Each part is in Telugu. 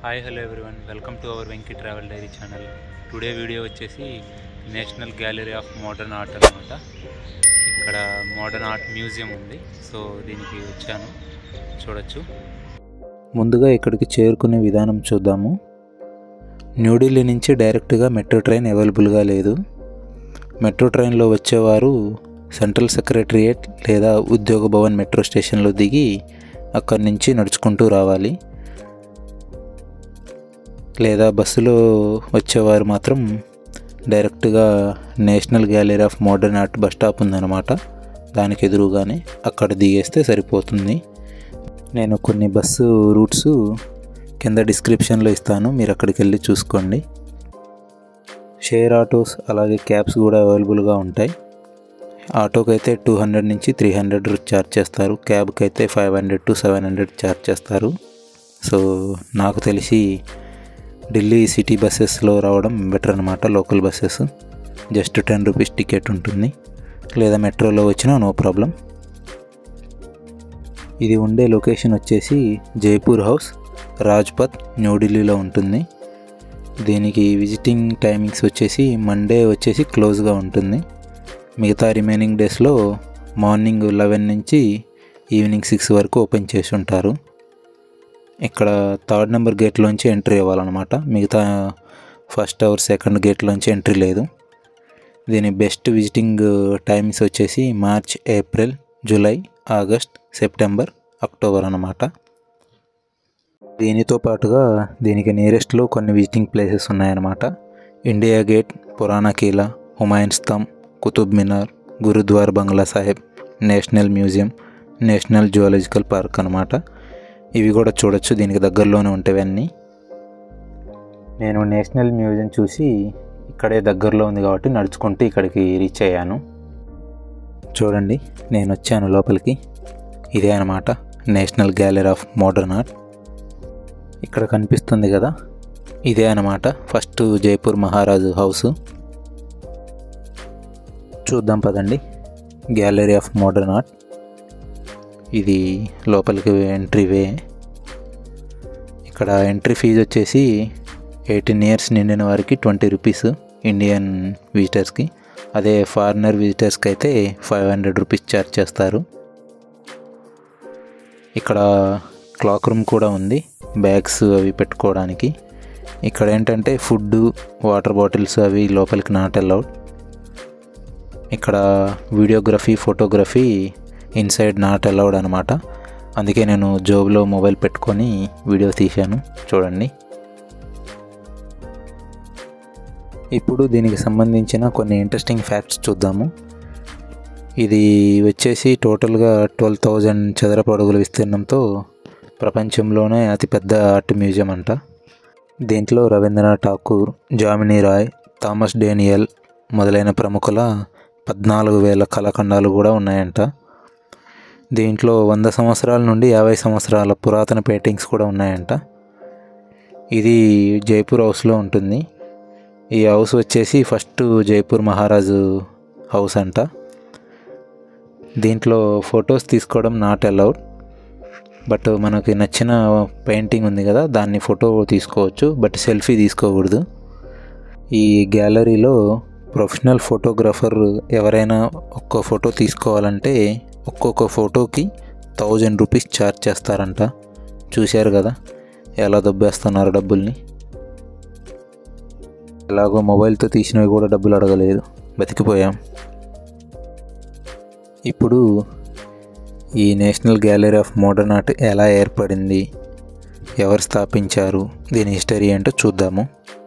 hi hello everyone welcome to our Venky travel diary channel today video వచ్చేసి national gallery of modern art అనమాట ఇక్కడ మోడర్న్ ఆర్ట్ మ్యూజియం ఉంది సో దీనికి వచ్చాను చూడొచ్చు ముందుగా ఇక్కడికి చేరుకునే విధానం చూద్దాము న్యూఢిల్లీ నుంచి డైరెక్ట్గా మెట్రో ట్రైన్ అవైలబుల్గా లేదు మెట్రో ట్రైన్లో వచ్చేవారు సెంట్రల్ సెక్రటరియేట్ లేదా ఉద్యోగ భవన్ మెట్రో స్టేషన్లో దిగి అక్కడి నుంచి నడుచుకుంటూ రావాలి లేదా బస్సులో వచ్చేవారు మాత్రం డైరెక్ట్గా national gallery of modern art bus stop ఉందన్నమాట దానికి ఎదురుగానే అక్కడ దిగేస్తే సరిపోతుంది నేను కొన్ని బస్సు రూట్స్ కింద డిస్క్రిప్షన్లో ఇస్తాను మీరు అక్కడికి వెళ్ళి చూసుకోండి షేర్ ఆటోస్ అలాగే క్యాబ్స్ కూడా అవైలబుల్గా ఉంటాయి ఆటోకి అయితే టూ హండ్రెడ్ నుంచి త్రీ హండ్రెడ్ ఛార్జ్ చేస్తారు క్యాబ్కి అయితే five hundred to seven hundred charge చేస్తారు సో నాకు తెలిసి ఢిల్లీ సిటీ బస్సెస్లో రావడం బెటర్ అనమాట local buses just ten rupees ticket ఉంటుంది లేదా మెట్రోలో వచ్చినా నో ప్రాబ్లం ఇది ఉండే లొకేషన్ వచ్చేసి జైపూర్ హౌస్ రాజ్పథ్ న్యూఢిల్లీలో ఉంటుంది దీనికి విజిటింగ్ టైమింగ్స్ వచ్చేసి మండే వచ్చేసి క్లోజ్గా ఉంటుంది మిగతా రిమైనింగ్ డేస్లో మార్నింగ్ లెవెన్ నుంచి ఈవినింగ్ సిక్స్ వరకు ఓపెన్ చేసి ఉంటారు ఇక్కడ థర్డ్ నెంబర్ గేట్లోంచి ఎంట్రీ అవ్వాలన్నమాట మిగతా ఫస్ట్ అవర్ సెకండ్ గేట్లోంచి ఎంట్రీ లేదు దీని బెస్ట్ విజిటింగ్ టైమ్స్ వచ్చేసి March April July August September October అన్నమాట దీనితో పాటుగా దీనికి నియరెస్ట్లో కొన్ని విజిటింగ్ ప్లేసెస్ ఉన్నాయన్నమాట ఇండియా గేట్ పురాణ కీలా హుమాయూన్ స్తమ్ Qutub Minar Gurudwara Bangla Sahib national museum national zoological park అనమాట ఇవి కూడా చూడొచ్చు దీనికి దగ్గరలోనే ఉంటాయి నేను నేషనల్ మ్యూజియం చూసి ఇక్కడే దగ్గరలో ఉంది కాబట్టి నడుచుకుంటూ ఇక్కడికి రీచ్ అయ్యాను చూడండి నేను వచ్చాను లోపలికి ఇదే అనమాట national gallery of modern art ఇక్కడ కనిపిస్తుంది కదా ఇదే అనమాట ఫస్ట్ జైపూర్ మహారాజు హౌస్ చూద్దాం పదండి గ్యాలరీ ఆఫ్ మోడర్న్ ఆర్ట్ ఇది లోపలికి ఎంట్రీ వే ఇక్కడ ఎంట్రీ ఫీజు వచ్చేసి ఎయిటీన్ ఇయర్స్ నిండిన వారికి ట్వంటీ రూపీస్ ఇండియన్ విజిటర్స్కి అదే ఫారినర్ విజిటర్స్కి అయితే ఫైవ్ హండ్రెడ్ రూపీస్ ఛార్జ్ చేస్తారు ఇక్కడ క్లాక్ రూమ్ కూడా ఉంది బ్యాగ్స్ అవి పెట్టుకోవడానికి ఇక్కడ ఏంటంటే ఫుడ్ వాటర్ బాటిల్స్ అవి లోపలికి నాట్ అలౌడ్ ఇక్కడ videography photography inside not allowed అనమాట అందుకే నేను జోబులో మొబైల్ పెట్టుకొని వీడియో తీశాను చూడండి ఇప్పుడు దీనికి సంబంధించిన కొన్ని ఇంట్రెస్టింగ్ ఫ్యాక్ట్స్ చూద్దాము ఇది వచ్చేసి టోటల్గా ట్వెల్వ్ థౌజండ్ చదరపు అడుగుల విస్తీర్ణంతో ప్రపంచంలోనే అతిపెద్ద ఆర్ట్ మ్యూజియం అంట దీంట్లో రవీంద్రనాథ్ ఠాకూర్ జామినీ రాయ్ థామస్ డేనియల్ మొదలైన ప్రముఖుల పద్నాలుగు వేల కళాఖండాలు కూడా ఉన్నాయంట దీంట్లో వంద సంవత్సరాల నుండి యాభై సంవత్సరాల పురాతన పెయింటింగ్స్ కూడా ఉన్నాయంట ఇది జైపూర్ హౌస్లో ఉంటుంది ఈ హౌస్ వచ్చేసి ఫస్ట్ జైపూర్ మహారాజు హౌస్ అంట దీంట్లో ఫొటోస్ తీసుకోవడం నాట్ అలౌడ్ బట్ మనకి నచ్చిన పెయింటింగ్ ఉంది కదా దాన్ని ఫోటో తీసుకోవచ్చు బట్ సెల్ఫీ తీసుకోకూడదు ఈ గ్యాలరీలో ప్రొఫెషనల్ ఫోటోగ్రాఫర్ ఎవరైనా ఒక్క ఫోటో తీసుకోవాలంటే ఒక్కొక్క ఫోటోకి థౌజండ్ రూపీస్ ఛార్జ్ చేస్తారంట చూశారు కదా ఎలా దొబ్బేస్తున్నారు డబ్బుల్ని ఎలాగో మొబైల్తో తీసినవి కూడా డబ్బులు అడగలేదు బతికిపోయాం ఇప్పుడు ఈ national gallery of modern art ఎలా ఏర్పడింది ఎవరు స్థాపించారు దీని హిస్టరీ ఏంటో చూద్దాము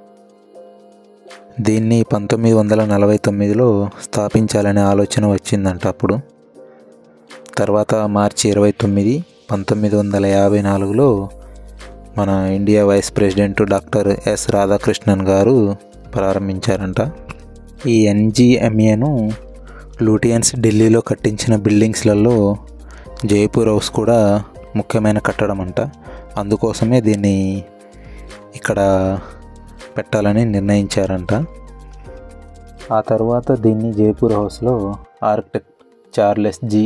దీన్ని పంతొమ్మిది వందల నలభై తొమ్మిదిలో స్థాపించాలనే ఆలోచన వచ్చిందంట అప్పుడు తర్వాత మార్చి ఇరవై తొమ్మిది పంతొమ్మిది వందల యాభై నాలుగులో మన India vice president doctor S Radhakrishnan గారు ప్రారంభించారంట ఈ ఎన్జిఎంఏను లూటియన్స్ ఢిల్లీలో కట్టించిన బిల్డింగ్స్లలో జైపూర్ హౌస్ కూడా ముఖ్యమైన కట్టడం అంట అందుకోసమే దీన్ని ఇక్కడ పెట్టాలని నిర్ణయించారంట ఆ తర్వాత దీన్ని జైపూర్ హౌస్లో ఆర్కిటెక్ట్ చార్లెస్ జి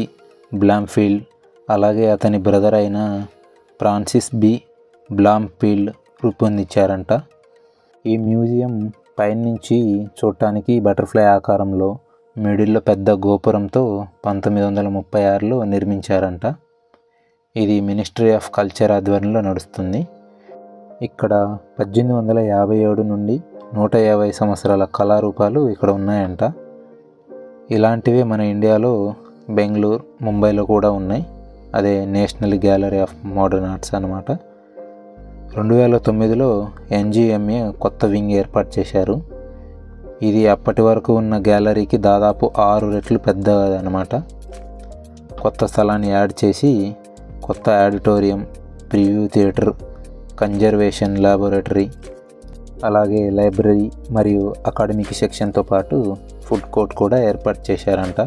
బ్లాంఫీల్డ్ అలాగే అతని బ్రదర్ అయిన ఫ్రాన్సిస్ బి బ్లాంఫీల్డ్ రూపొందించారంట ఈ మ్యూజియం పైనుంచి చూడటానికి బటర్ఫ్లై ఆకారంలో మిడిల్లో పెద్ద గోపురంతో పంతొమ్మిది వందల ముప్పై ఆరులో నిర్మించారంట ఇది మినిస్ట్రీ ఆఫ్ కల్చర్ ఆధ్వర్యంలో నడుస్తుంది ఇక్కడ పద్దెనిమిది వందల యాభై ఏడు నుండి నూట యాభై సంవత్సరాల కళారూపాలు ఇక్కడ ఉన్నాయంట ఇలాంటివే మన ఇండియాలో బెంగళూరు ముంబైలో కూడా ఉన్నాయి అదే national gallery of modern arts అనమాట రెండు వేల తొమ్మిదిలో ఎన్జిఎంఏ కొత్త వింగ్ ఏర్పాటు చేశారు ఇది అప్పటి వరకు ఉన్న గ్యాలరీకి దాదాపు ఆరు రెట్లు పెద్దది అనమాట కొత్త స్థలాన్ని యాడ్ చేసి కొత్త auditorium preview theatre conservation laboratory అలాగే లైబ్రరీ మరియు అకాడమిక్ సెక్షన్తో పాటు ఫుడ్ కోర్ట్ కూడా ఏర్పాటు చేశారంట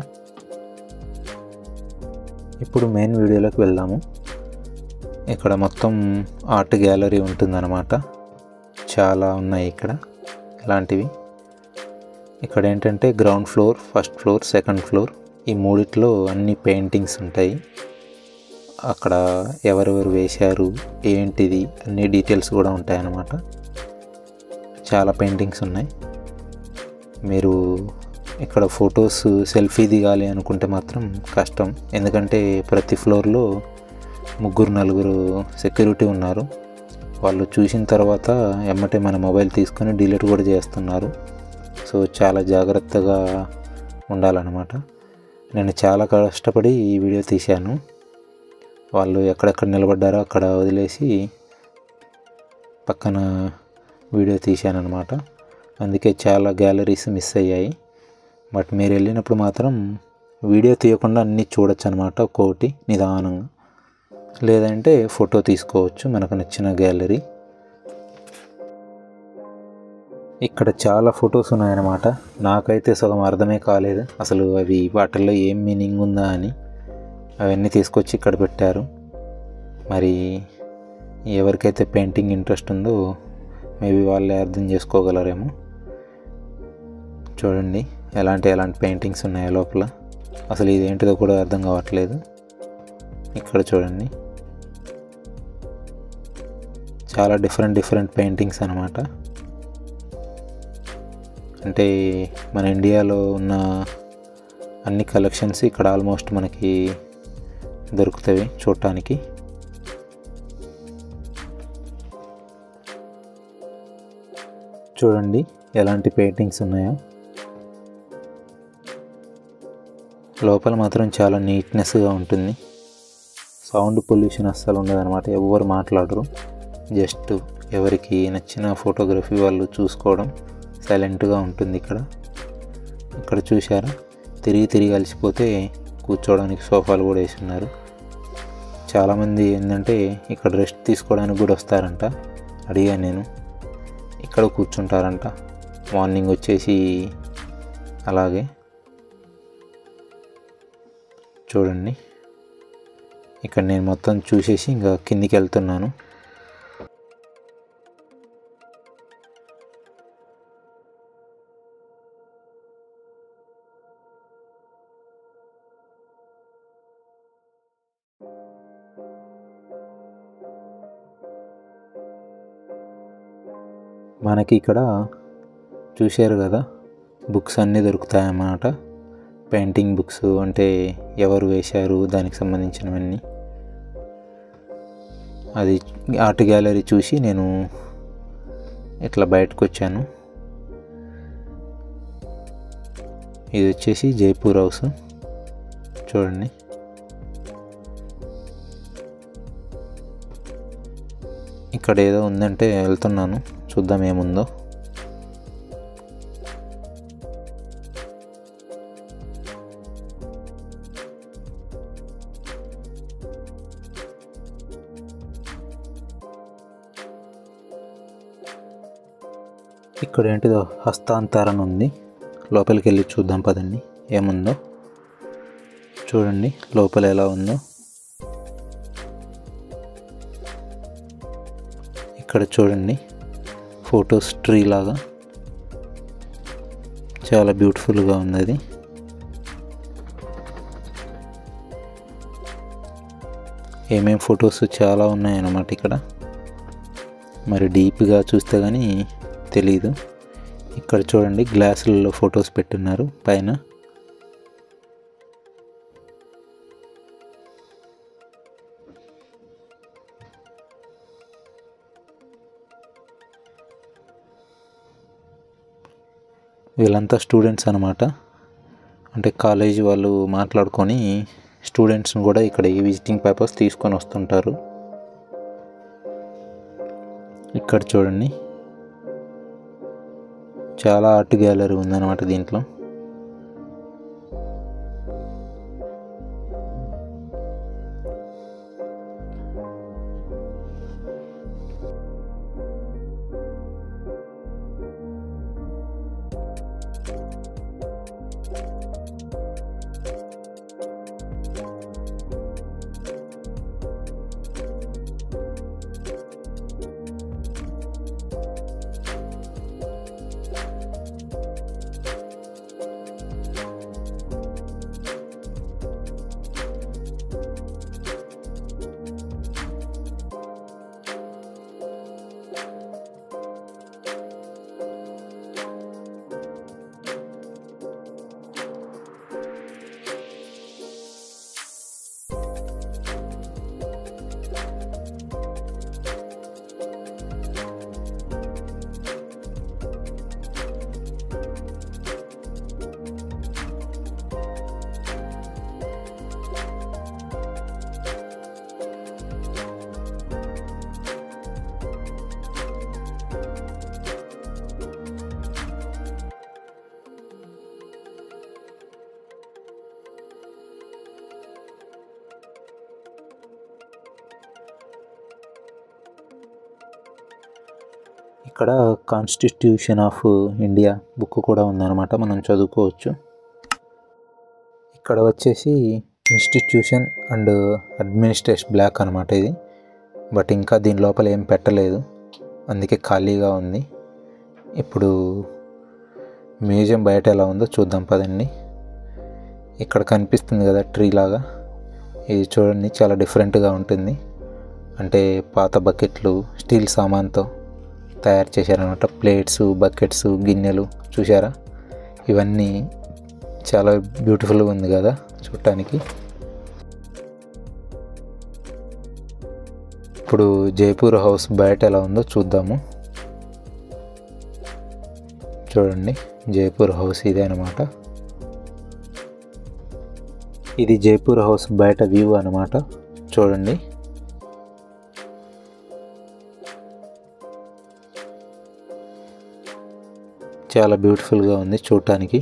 ఇప్పుడు మెయిన్ వీడియోలోకి వెళ్దాము ఇక్కడ మొత్తం ఆర్ట్ గ్యాలరీ ఉంటుందన్నమాట చాలా ఉన్నాయి ఇక్కడ ఇలాంటివి ఇక్కడ ఏంటంటే ground floor first floor second floor ఈ మూడిట్లో అన్ని పెయింటింగ్స్ ఉంటాయి అక్కడ ఎవరెవరు వేశారు ఏంటిది అన్ని డీటెయిల్స్ కూడా ఉంటాయన్నమాట చాలా పెయింటింగ్స్ ఉన్నాయి మీరు ఇక్కడ ఫొటోస్ సెల్ఫీ దిగాలి అనుకుంటే మాత్రం కష్టం ఎందుకంటే ప్రతి ఫ్లోర్లో ముగ్గురు నలుగురు సెక్యూరిటీ ఉన్నారు వాళ్ళు చూసిన తర్వాత ఎమ్మటే మన మొబైల్ తీసుకొని డిలీట్ కూడా చేస్తున్నారు సో చాలా జాగ్రత్తగా ఉండాలన్నమాట నేను చాలా కష్టపడి ఈ వీడియో తీశాను వాళ్ళు ఎక్కడెక్కడ నిలబడ్డారో అక్కడ వదిలేసి పక్కన వీడియో తీశాను అనమాట అందుకే చాలా గ్యాలరీస్ మిస్ అయ్యాయి బట్ మీరు వెళ్ళినప్పుడు మాత్రం వీడియో తీయకుండా అన్నీ చూడొచ్చు అనమాట ఒక్కొక్కటి నిదానంగా లేదంటే ఫోటో తీసుకోవచ్చు మనకు నచ్చిన గ్యాలరీ ఇక్కడ చాలా ఫొటోస్ ఉన్నాయన్నమాట నాకైతే సగం అర్థమే కాలేదు అసలు అవి వాటిల్లో ఏం మీనింగ్ ఉందా అని అవన్నీ తీసుకొచ్చి ఇక్కడ పెట్టారు మరి ఎవరికైతే పెయింటింగ్ ఇంట్రెస్ట్ ఉందో మేబీ వాళ్ళే అర్థం చేసుకోగలరేమో చూడండి ఎలాంటి ఎలాంటి పెయింటింగ్స్ ఉన్నాయో లోపల అసలు ఇది ఏంటిదో కూడా అర్థం కావట్లేదు ఇక్కడ చూడండి చాలా డిఫరెంట్ డిఫరెంట్ పెయింటింగ్స్ అనమాట అంటే మన ఇండియాలో ఉన్న అన్ని కలెక్షన్స్ ఇక్కడ ఆల్మోస్ట్ మనకి దొరుకుతాయి చూడటానికి చూడండి ఎలాంటి పెయింటింగ్స్ ఉన్నాయో లోపల మాత్రం చాలా నీట్నెస్గా ఉంటుంది సౌండ్ పొల్యూషన్ అస్సలు ఉండదన్నమాట ఎవరు మాట్లాడరు జస్ట్ ఎవరికి నచ్చిన ఫోటోగ్రఫీ వాళ్ళు చూసుకోవడం సైలెంట్గా ఉంటుంది ఇక్కడ ఇక్కడ చూసారా తిరిగి తిరిగి అలసిపోతే కూర్చోవడానికి సోఫాలు కూడా వేసి ఉన్నారు చాలామంది ఏంటంటే ఇక్కడ రెస్ట్ తీసుకోవడానికి కూడా వస్తారంట అడిగాను నేను ఇక్కడ కూర్చుంటారంట మార్నింగ్ వచ్చేసి అలాగే చూడండి ఇక్కడ నేను మొత్తం చూసేసి ఇంకా కిందికి వెళ్తున్నాను మనకి ఇక్కడ చూశారు కదా బుక్స్ అన్నీ దొరుకుతాయన్నమాట పెయింటింగ్ బుక్స్ అంటే ఎవరు వేశారు దానికి సంబంధించినవన్నీ అది ఆర్ట్ గ్యాలరీ చూసి నేను ఇట్లా బయటకు వచ్చాను ఇది వచ్చేసి జైపూర్ హౌస్ చూడండి ఇక్కడ ఏదో ఉందంటే వెళ్తున్నాను చూద్దాం ఏముందో ఇక్కడ ఏంటిదో హస్తాంతరణ ఉంది లోపలికి వెళ్ళి చూద్దాం పదండి ఏముందో చూడండి లోపల ఎలా ఉందో ఇక్కడ చూడండి ఫొటోస్ ట్రీ లాగా చాలా బ్యూటిఫుల్గా ఉంది అది ఏమేం ఫొటోస్ చాలా ఉన్నాయన్నమాట ఇక్కడ మరి డీప్గా చూస్తే కానీ తెలీదు ఇక్కడ చూడండి గ్లాసులలో ఫొటోస్ పెట్టున్నారు పైన వీళ్ళంతా స్టూడెంట్స్ అనమాట అంటే కాలేజ్ వాళ్ళు మాట్లాడుకొని స్టూడెంట్స్ని కూడా ఇక్కడ ఈ విజిటింగ్ పేపర్స్ తీసుకొని వస్తుంటారు ఇక్కడ చూడండి చాలా ఆర్ట్ గ్యాలరీ ఉందన్నమాట దీంట్లో ఇక్కడ కాన్స్టిట్యూషన్ ఆఫ్ ఇండియా బుక్ కూడా ఉందన్నమాట మనం చదువుకోవచ్చు ఇక్కడ వచ్చేసి ఇన్స్టిట్యూషన్ అండ్ అడ్మినిస్ట్రేషన్ బ్లాక్ అనమాట ఇది బట్ ఇంకా దీని లోపల ఏం పెట్టలేదు అందుకే ఖాళీగా ఉంది ఇప్పుడు మ్యూజియం బయట ఎలా ఉందో చూద్దాం పదండి ఇక్కడ కనిపిస్తుంది కదా ట్రీ లాగా ఇది చూడండి చాలా డిఫరెంట్గా ఉంటుంది అంటే పాత బకెట్లు స్టీల్ సామాన్తో తయారు చేశారనమాట ప్లేట్స్ బకెట్స్ గిన్నెలు చూసారా ఇవన్నీ చాలా బ్యూటిఫుల్గా ఉంది కదా చూడటానికి ఇప్పుడు జైపూర్ హౌస్ బయట ఎలా ఉందో చూద్దాము చూడండి జైపూర్ హౌస్ ఇదే అనమాట ఇది జైపూర్ హౌస్ బయట వ్యూ అనమాట చూడండి చాలా బ్యూటిఫుల్గా ఉంది చూడటానికి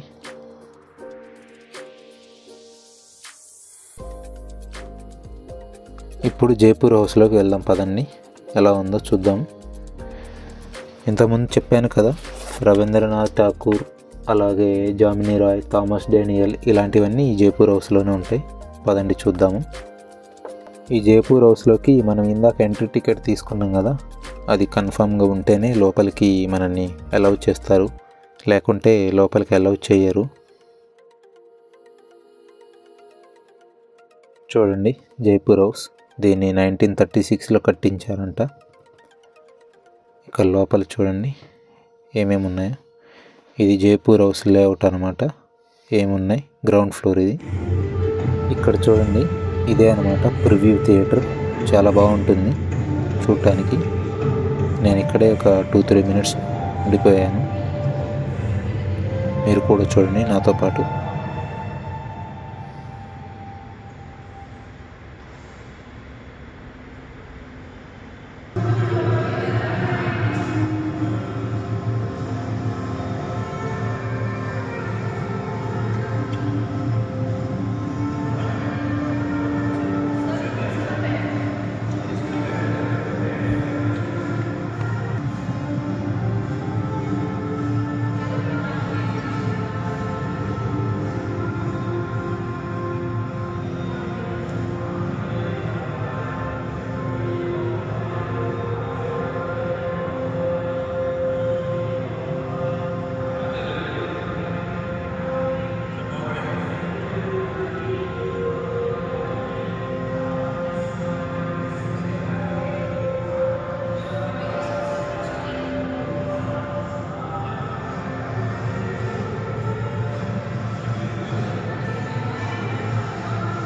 ఇప్పుడు జైపూర్ హౌస్లోకి వెళ్దాం పదండి ఎలా ఉందో చూద్దాం ఇంతకుముందు చెప్పాను కదా రవీంద్రనాథ్ ఠాకూర్ అలాగే జామినీ రాయ్ థామస్ డేనియల్ ఇలాంటివన్నీ ఈ జైపూర్ హౌస్లోనే ఉంటాయి పదండి చూద్దాము ఈ జైపూర్ హౌస్లోకి మనం ఇందాక ఎంట్రీ టికెట్ తీసుకున్నాం కదా అది కన్ఫామ్గా ఉంటేనే లోపలికి మనల్ని అలౌ చేస్తారు లేకుంటే లోపలికి అలౌ చేయరు చూడండి జైపూర్ హౌస్ దీన్ని నైన్టీన్ థర్టీ సిక్స్లో కట్టించారంట ఇక్కడ లోపల చూడండి ఏమేమి ఉన్నాయో ఇది జైపూర్ హౌస్ లేఅవుట్ అనమాట ఏమున్నాయి గ్రౌండ్ ఫ్లోర్ ఇది ఇక్కడ చూడండి ఇదే అనమాట ప్రివ్యూ థియేటర్ చాలా బాగుంటుంది చూడటానికి నేను ఇక్కడే ఒక టూ త్రీ మినిట్స్ ఉండిపోయాను మీరు కూడా చూడండి నాతో పాటు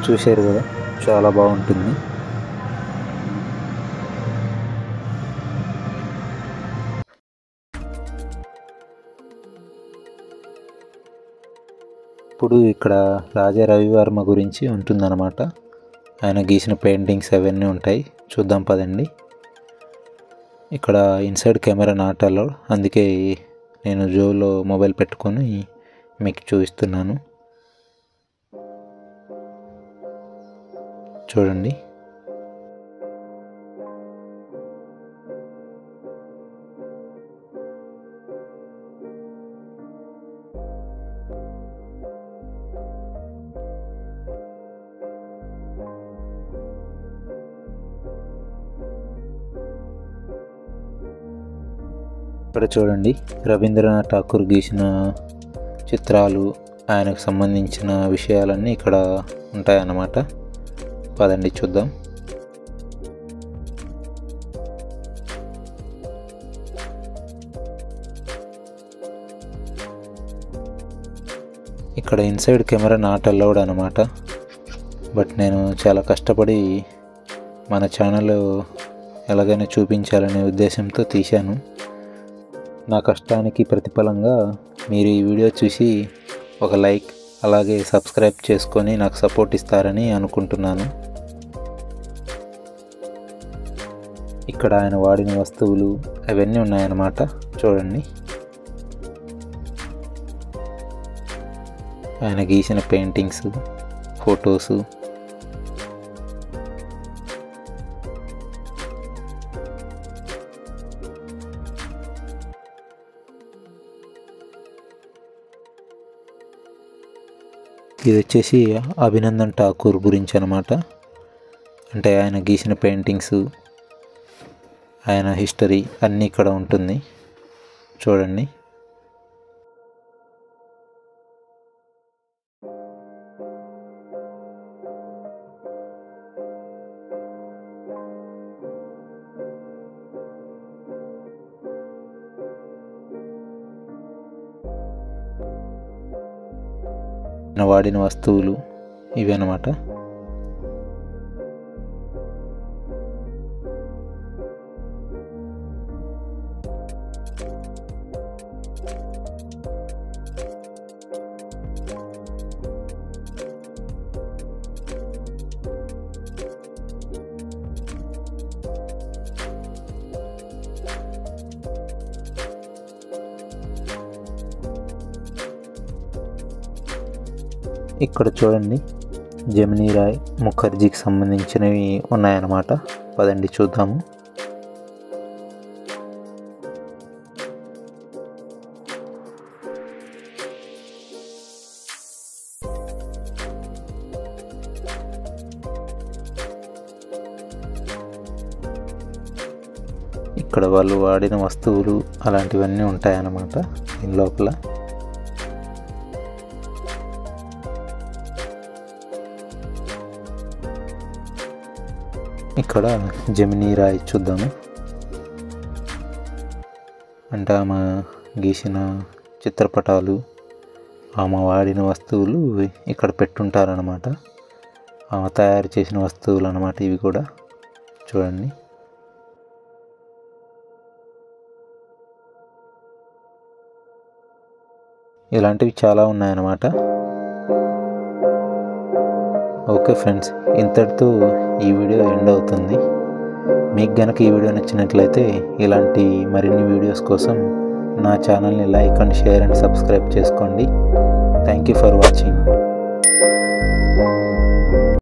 చూశారు కదా చాలా బాగుంటుంది ఇప్పుడు ఇక్కడ రాజా రవివర్మ గురించి ఉంటుందన్నమాట ఆయన గీసిన పెయింటింగ్స్ అవన్నీ ఉంటాయి చూద్దాం పదండి ఇక్కడ ఇన్సైడ్ కెమెరా నాటాలో అందుకే నేను జోలో మొబైల్ పెట్టుకొని మీకు చూపిస్తున్నాను చూడండి ఇక్కడ చూడండి రవీంద్రనాథ్ ఠాకూర్ గీసిన చిత్రాలు ఆయనకు సంబంధించిన విషయాలన్నీ ఇక్కడ ఉంటాయన్నమాట పదండి చూద్దాం ఇక్కడ ఇన్సైడ్ కెమెరా నాట్ అలౌడ్ అనమాట బట్ నేను చాలా కష్టపడి మన ఛానల్ ఎలాగైనా చూపించాలనే ఉద్దేశంతో తీశాను నా కష్టానికి ప్రతిఫలంగా మీరు ఈ వీడియో చూసి ఒక లైక్ అలాగే సబ్స్క్రైబ్ చేసుకొని నాకు సపోర్ట్ ఇస్తారని అనుకుంటున్నాను ఇక్కడ ఆయన వాడిన వస్తువులు అవన్నీ ఉన్నాయన్నమాట చూడండి ఆయన గీసిన పెయింటింగ్స్ ఫొటోసు ఇది వచ్చేసి అభినందన్ ఠాకూర్ గురించి అనమాట అంటే ఆయన గీసిన పెయింటింగ్స్ ఆయన హిస్టరీ అన్నీ ఇక్కడ ఉంటుంది చూడండి ఆయన వాడిన వస్తువులు ఇవి అన్నమాట ఇక్కడ చూడండి జమినీ రాయ్ ముఖర్జీకి సంబంధించినవి ఉన్నాయన్నమాట పదండి చూద్దాము ఇక్కడ వాళ్ళు వాడిన వస్తువులు అలాంటివన్నీ ఉంటాయన్నమాట దీని లోపల ఇక్కడ జమినీ రాయి చూద్దాము అంటే ఆమె గీసిన చిత్రపటాలు ఆమె వాడిన వస్తువులు ఇక్కడ పెట్టుంటారనమాట ఆమె తయారు చేసిన వస్తువులు అన్నమాట ఇవి కూడా చూడండి ఇలాంటివి చాలా ఉన్నాయన్నమాట ఓకే ఫ్రెండ్స్ ఇంతటితో ఈ వీడియో ఎండ్ అవుతుంది మీకు గనక ఈ వీడియో నచ్చినట్లయితే ఇలాంటి మరిన్ని వీడియోస్ కోసం నా ఛానల్ని like and share and subscribe చేసుకోండి థ్యాంక్ యూ ఫర్ వాచింగ్